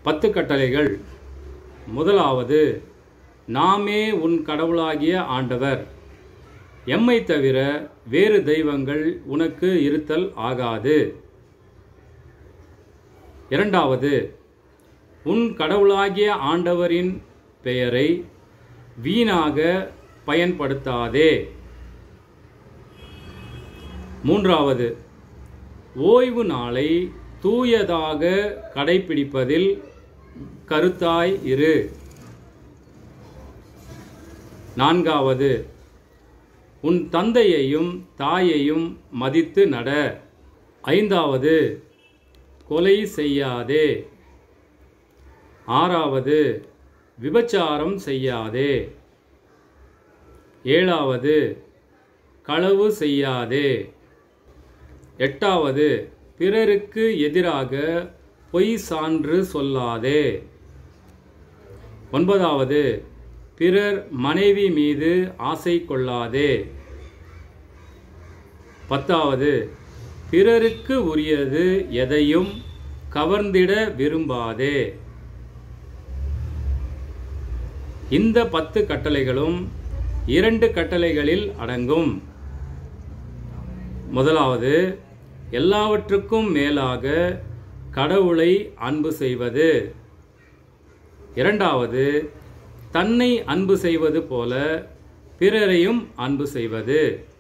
பத்து கட்டளைகள் முதலாவது நாமே உன் கடவுளாகிய ஆண்டவர் எம்மை தவிர வேறு தெய்வங்கள் உனக்கு இருத்தல் ஆகாது இரண்டாவது உன் கடவுளாகிய ஆண்டவரின் பெயரை வீணாக பயன்படுத்தாதே மூன்றாவது ஓய்வு நாளை தூயதாக கடைபிடிப்பதில் கருத்தாய் இரு நான்காவது உன் தந்தையையும் தாயையும் மதித்து நட ஐந்தாவது கொலை செய்யாதே ஆறாவது விபச்சாரம் செய்யாதே ஏழாவது களவு செய்யாதே எட்டாவது பிறருக்கு எதிராக பொய் சான்று சொல்லாதே ஒன்பதாவது பிறர் மனைவி மீது ஆசை கொள்ளாதே பத்தாவது பிறருக்கு உரியது எதையும் கவர்ந்திட விரும்பாதே இந்த பத்து கட்டளைகளும் இரண்டு கட்டளைகளில் அடங்கும் முதலாவது எல்லாவற்றுக்கும் மேலாக கடவுளை அன்பு செய்வது இரண்டாவது தன்னை அன்பு செய்வது போல பிறரையும் அன்பு செய்வது